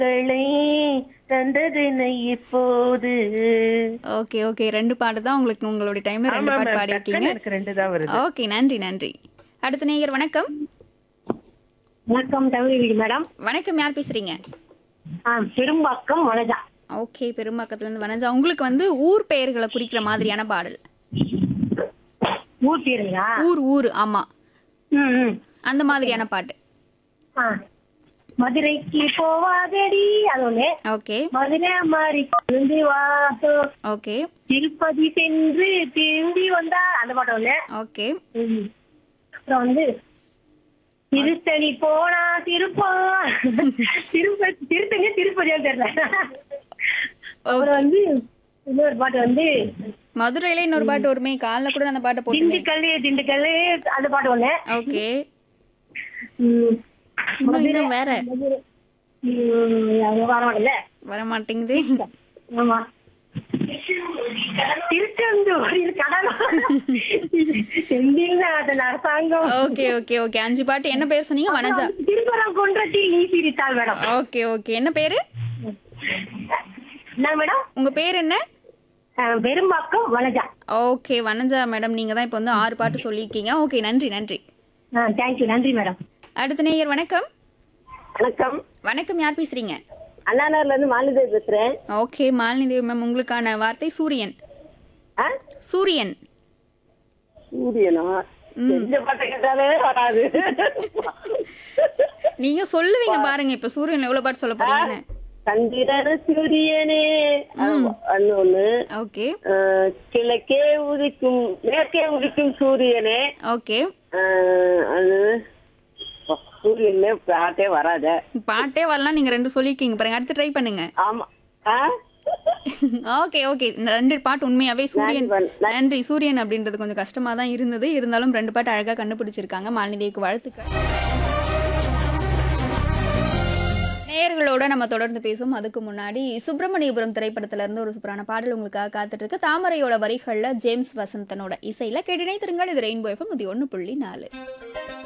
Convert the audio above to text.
களை தந்ததென இப்போது okay okay ரெண்டு பாட்டு தான் உங்களுக்கு உங்களுடைய டைம்ல ரெண்டு ஆமா பாட்டு மேம் பாடியிருக்கீங்க டக்குன்னு எனக்கு ரெண்டு தான் வருது ஓகே நன்றி நன்றி அடுத்த நேயர் வணக்கம் வணக்கம் தமிழ் மேடம் வணக்கம் யார் பேசுறீங்க ஆ பெரும்பாக்கம் வனஜா ஓகே பெரும்பாக்கத்துல இருந்து வனஜா உங்களுக்கு வந்து ஊர் பெயர்களை குறிக்கிற மாதிரியான பாடல் ஊர் பேருங்களா ஊர் ஊர் ஆமா ம் ம் அந்த மாதிரியான பாட்டு ஆ மதுரைக்கு போவாதடி அது ஒண்ணு ஓகே மதுரை மாறி திரும்பி வாசோ ஓகே திருப்பதி சென்று திரும்பி வந்தா அந்த பாட்டு ஒண்ணு ஓகே ம். அப்புறம் வந்து திருத்தணி போனா திருப்பா திருப்பதி திருத்தணி திருப்பதியா தெரியல அப்புறம் வந்து இன்னொரு பாட்டு வந்து மதுரையில இன்னொரு பாட்டு வருமே காலைல கூட அந்த பாட்டை போட்டுமே திண்டுக்கல் திண்டுக்கல் அந்த பாட்டு ஒண்ணு ஓகே ம். இன்னும் இன்னும் வேற மதுரை. ம், அது வர மாட்டேங்கல வர மாட்டேங்குது ஆமா திருச்செந்தூர் இது கடலா செந்தில் அதன் அரசாங்கம் ஓகே ஓகே ஓகே அஞ்சு பாட்டு என்ன பேர் சொன்னீங்க வனஜா திருப்பரங்குன்றத்தில் நீ சிரித்தாள் மேடம் ஓகே ஓகே என்ன பேரு என்ன மேடம் உங்க பேர் என்ன அஹ், பெரும்பாக்கம் வனஜா ஓகே வனஜா மேடம் நீங்க தான் இப்போ வந்து ஆறு பாட்டு சொல்லியிருக்கீங்க ஓகே நன்றி நன்றி தேங்க்யூ நன்றி மேடம் அடுத்த நேயர் வணக்கம் வணக்கம் வணக்கம் யார் பேசுறீங்க அண்ணாநகர்ல இருந்து மாலிதேவி பேசுறேன் ஓகே மாலினி தேவி மேம் உங்களுக்கான வார்த்தை சூரியன் ஆ? சூரியன் சூரியனா தெரிஞ்ச பாட்டை கேட்டாலே வராது நீங்க சொல்லுவீங்க பாருங்க இப்ப சூரியன் எவ்வளவு பாட்டு சொல்ல போறீங்கன்னு சந்திரன சூரியனே அது ஒண்ணு ஓகே அஹ், கிழக்கே உதிக்கும் மேற்கே உதிக்கும் சூரியனே ஓகே அஹ், அது ஓ, சூரியனே பாட்டே வராத பாட்டே வரலாம் நீங்க ரெண்டு சொல்லியிருக்கீங்க பாருங்க அடுத்து ட்ரை பண்ணுங்க ஆமா ஆ? ஓகே ஓகே இந்த ரெண்டு பாட்டு உண்மையாவே சூரியன் நன்றி, நன்றி சூரியன் அப்படின்றது கொஞ்சம் கஷ்டமா தான் இருந்தது இருந்தாலும் ரெண்டு பாட்டு அழகா கண்டுபிடிச்சிருக்காங்க மாலினி தேவிக்கு வாழ்த்துக்கள் நேயர்களோட நம்ம தொடர்ந்து பேசுவோம் அதுக்கு முன்னாடி சுப்பிரமணியபுரம் திரைப்படத்துல இருந்து ஒரு சூப்பரான பாடல் உங்களுக்காக காத்துட்டு இருக்கு தாமரையோட வரிகள்ல ஜேம்ஸ் வசந்தனோட இசையில கேட்டினை திருங்கள் இது ரெயின்போ எஃப்எம் இது ஒன்று புள்ளி நாலு